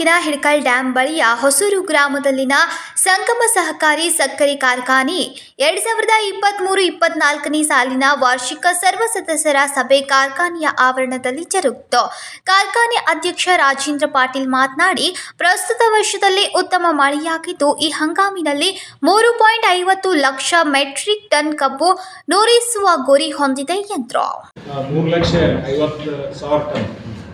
ತಾಲೂಕಿನ ಹಿಡ್ಕಲ್ ಡ್ಯಾಂ ಬಳಿಯ ಹೊಸೂರು ಗ್ರಾಮದಲ್ಲಿನ ಸಂಗಮ ಸಹಕಾರಿ ಸಕ್ಕರೆ ಕಾರ್ಖಾನೆ ಎರಡು ಸಾವಿರದ ಇಪ್ಪತ್ತ್ಮೂರು ಇಪ್ಪತ್ನಾಲ್ಕನೇ ಸಾಲಿನ ವಾರ್ಷಿಕ ಸರ್ವ ಸದಸ್ಯರ ಸಭೆ ಕಾರ್ಖಾನೆಯ ಆವರಣದಲ್ಲಿ ಜರುಗಿತು ಕಾರ್ಖಾನೆ ಅಧ್ಯಕ್ಷ ರಾಜೇಂದ್ರ ಪಾಟೀಲ್ ಮಾತನಾಡಿ ಪ್ರಸ್ತುತ ವರ್ಷದಲ್ಲಿ ಉತ್ತಮ ಮಳೆಯಾಗಿದ್ದು ಈ ಹಂಗಾಮಿನಲ್ಲಿ ಮೂರು ಪಾಯಿಂಟ್ ಐವತ್ತು ಲಕ್ಷ ಮೆಟ್ರಿಕ್ ಟನ್ ಕಬ್ಬು ನೂರಿಸುವ ಗುರಿ ಹೊಂದಿದೆ ಎಂದರು ಮೂರು ಲಕ್ಷ ಐವತ್ತು ಸಾವಿರ ಟನ್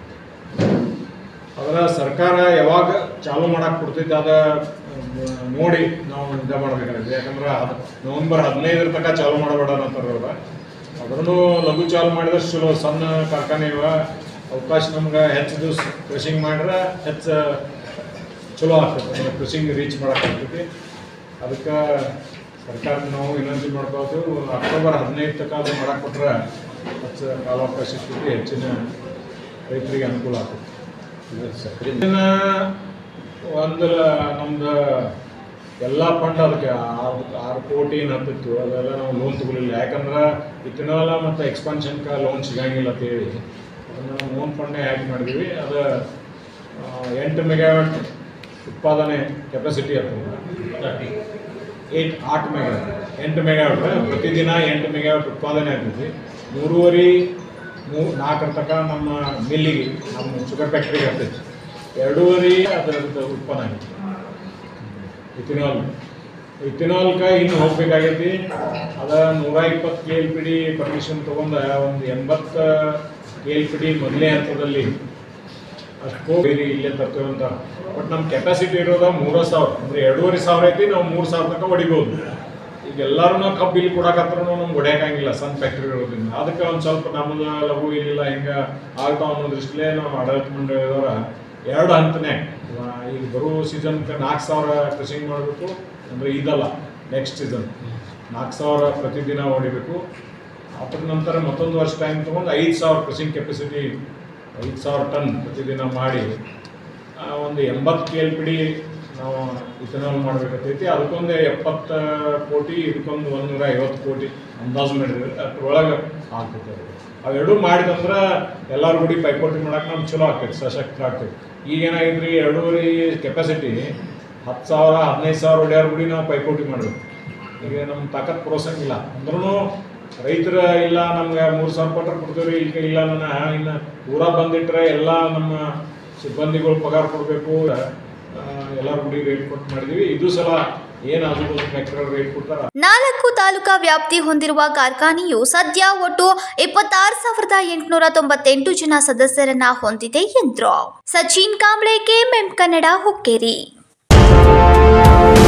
ಅದರ ಸರ್ಕಾರ ಯಾವಾಗ ಚಾಲೂ ಮಾಡಕ್ಕೆ ಕೊಡ್ತೈತೆ ಅದ ಮ್, ನೋಡಿ ನಾವು ಇದು ಮಾಡಬೇಕಾಗಿದೆ ಯಾಕಂದ್ರೆ ಅದು ನವಂಬರ್ ಹದಿನೈದರ ತನಕ ಚಾಲೂ ಮಾಡಬೇಡ ಅಂತಾರೆ ಅವ್ರು ಅದನ್ನು ಲಘು ಚಾಲು ಮಾಡಿದ್ರೆ ಚಲೋ ಸಣ್ಣ ಕಾರ್ಖಾನೆ ಇವ ಅವಕಾಶ ನಮ್ಗೆ ಹೆಚ್ಚು ದಿವಸ ಕೃಷಿಂಗ್ ಮಾಡಿದ್ರೆ ಹೆಚ್ಚು ಚಲೋ ಆಗ್ತೈತೆ ಕೃಷಿಂಗ್ ರೀಚ್ ಮಾಡೋಕ್ಕಾಗ್ತೈತಿ ಅದಕ್ಕೆ ಸರ್ಕಾರ ನಾವು ವಿನಂತಿ ಮಾಡ್ಬೋದು ಅಕ್ಟೋಬರ್ ಹದಿನೈದು ತನಕ ಅದು ಮಾಡಕ್ಕೆ ಕೊಟ್ರೆ ಹೆಚ್ಚು ಕಾಲಾವಕಾಶ ಸಿಗ್ತೈತಿ ಹೆಚ್ಚಿನ ರೈತರಿಗೆ ಅನುಕೂಲ ಆಗ್ತೈತಿ ಇದನ್ನ ಒಂದು ನಮ್ದು ಎಲ್ಲ ಫಂಡ್ ಅದಕ್ಕೆ ಆರು ಆರು ಕೋಟಿ ಏನು ಹತ್ತಿತ್ತು ಅದೆಲ್ಲ ನಾವು ಲೋನ್ ತಗೊಳಿಲ್ಲ ಯಾಕಂದ್ರೆ ಇಥನಾಲ ಮತ್ತು ಎಕ್ಸ್ಪಾನ್ಷನ್ಗೆ ಲೋನ್ ಸಿಗಂಗಿಲ್ಲ ಅಂತೇಳಿ ಅದನ್ನು ನಾವು ಲೋನ್ ಫಂಡ್ನೇ ಆ್ಯಡ್ ಮಾಡಿದ್ವಿ ಅದು ಆ, ಎಂಟು ಮೆಗಾವಾಟ್ ಉತ್ಪಾದನೆ ಕೆಪಾಸಿಟಿ ಆಗ್ತದೆ ಏಟ್ ಆಟ್ ಮೆಗಾವಾಟ್ ಎಂಟು ಮೆಗಾವಾಟ್ ಪ್ರತಿದಿನ ಎಂಟು ಮೆಗಾವಾಟ್ ಉತ್ಪಾದನೆ ಆಗ್ತೈತಿ ಮೂರುವರೆ ಮೂ ನಾಲ್ಕರ ತನಕ ನಮ್ಮ ಮಿಲ್ಲಿಗೆ ನಮ್ಮ ಶುಗರ್ ಫ್ಯಾಕ್ಟ್ರಿಗೆ ಆಗ್ತೈತಿ ಎರಡೂವರೆ ಅದರದ್ದು ಉತ್ಪನ್ನ ಆಗೈತಿ ಇಥಿನಾಲ್ ಇಥಿನಾಲ್ಗೆ ಇನ್ನು ಹೋಗ್ಬೇಕಾಗೈತಿ ಅದ ನೂರ ಇಪ್ಪತ್ತು K L P D permission ತೊಗೊಂಡ ಒಂದು ಎಂಬತ್ತು ಕೆ ಎಲ್ ಪಿ ಡಿ ಮೊದಲನೇ ಹಂತದಲ್ಲಿ ಅಷ್ಟು ಬೇರೆ ಇಲ್ಲೇ ತರ್ತೇವೆ ಅಂತ ಬಟ್ ನಮ್ಮ ಕೆಪಾಸಿಟಿ ಇರೋದ ಮೂರು ಸಾವಿರ ಅಂದರೆ ಎರಡೂವರೆ ಸಾವಿರ ಐತಿ ನಾವು ಮೂರು ಸಾವಿರ ತನಕ ಹೊಡಿಬೋದು ಈಗ ಎಲ್ಲರೂ ನಾವು ಕಬ್ಬು ಇಲ್ಲಿ ಕೊಡಕತ್ರ ನಮ್ಗೆ ಹೊಡ್ಯಾಕಂಗಿಲ್ಲ ಸಣ್ಣ ಫ್ಯಾಕ್ಟ್ರಿಗಳಿರೋದ್ರಿಂದ ಅದಕ್ಕೆ ಒಂದು ಸ್ವಲ್ಪ ನಮ್ದು ಲಘು ಇಲ್ಲಿಲ್ಲ ಹಿಂಗೆ ಆಗ್ತಾವ ಅನ್ನೋ ದೃಷ್ಟಿಲೇ ನಾವು ಆಡಳಿತ ಮಂಡಳಿದವರ ಎರಡು ಹಂತನೇ ಆ, ಈಗ ಬರೋ ಸೀಸನ್ಗೆ ನಾಲ್ಕು ಸಾವಿರ ಕೃಷಿಂಗ್ ಮಾಡಬೇಕು ಅಂದರೆ ಇದಲ್ಲ ನೆಕ್ಸ್ಟ್ ಸೀಸನ್ ನಾಲ್ಕು ಸಾವಿರ ಪ್ರತಿದಿನ ಹೊಡಿಬೇಕು ಅದ್ರ ನಂತರ ಮತ್ತೊಂದು ವರ್ಷ ಟೈಮ್ ತೊಗೊಂಡು ಐದು ಸಾವಿರ ಕೃಷಿಂಗ್ ಕೆಪಾಸಿಟಿ ಐದು ಸಾವಿರ ಟನ್ ಪ್ರತಿದಿನ ಮಾಡಿ ಆ, ಒಂದು ಎಂಬತ್ತು ಕೆ ಎಲ್ ಪಿ ಡಿ ನಾವು ಇಥನಾಲ್ ಮಾಡ್ಬೇಕಾಗ್ತೈತಿ ಅದಕ್ಕೊಂದು ಎಪ್ಪತ್ತು ಕೋಟಿ ಇದಕ್ಕೊಂದು ಒಂದೂರ ಐವತ್ತು ಕೋಟಿ ಅಂದಾಜು ಮಾಡಿದ್ರೆ ಅದ್ರೊಳಗೆ ಆಗ್ತೈತೆ ಅದು ಅವೆರಡೂ ಮಾಡಿದಂದ್ರೆ ಎಲ್ಲರ ಗುಡಿ ಪೈಪೋಟಿ ಮಾಡಕ್ಕೆ ನಮ್ಗೆ ಚಲೋ ಆಗ್ತೈತಿ ಸಶಕ್ತ ಆಗ್ತೈತಿ ಈಗ ಏನಾಗಿದ್ರಿ ಎರಡೂವರೆ ಕೆಪಾಸಿಟಿ ಹತ್ತು ಸಾವಿರ ಹದಿನೈದು ಸಾವಿರ ಹೊಡ್ಯಾರ ಗುಡಿ ನಾವು ಪೈಪೋಟಿ ಮಾಡಬೇಕು ಈಗ ನಮ್ಮ ತಾಕತ್ ಪ್ರೋತ್ಸಾಹಿಲ್ಲ ಅಂದ್ರೂ ರೈತರ ಇಲ್ಲ ನಮ್ಗೆ ಮೂರು ಸಾವಿರ ಕೊಟ್ಟರೆ ಕೊಡ್ತೀವಿ ಈಗ ಇಲ್ಲ ನನ್ನ ಇನ್ನು ಊರ ಬಂದಿಟ್ರೆ ಎಲ್ಲ ನಮ್ಮ ಸಿಬ್ಬಂದಿಗಳು ಪಗಾರ ಕೊಡಬೇಕು ಎಲ್ಲರ ಗುಡಿ ರೇಟ್ ಕೊಟ್ಟು ಮಾಡಿದೀವಿ ಇದು ಸಲ ಏನು ಆಜು ಬಾಜು ಫ್ಯಾಕ್ಟ್ರಿ ರೇಟ್ ಕೊಡ್ತಾರ ನಾಲ್ಕು ತಾಲೂಕಾ ವ್ಯಾಪ್ತಿ ಹೊಂದಿರುವ ಕಾರ್ಖಾನೆಯು ಸದ್ಯ ಒಟ್ಟು ಇಪ್ಪತ್ತಾರು ಸಾವಿರದ ಎಂಟುನೂರ ತೊಂಬತ್ತೆಂಟು ಜನ ಸದಸ್ಯರನ್ನ ಹೊಂದಿದೆ ಎಂದರು ಸಚಿನ್ ಕಾಂಬ್ಳೆ ಕೆಎಂಎಂ ಕನ್ನಡ ಹುಕ್ಕೇರಿ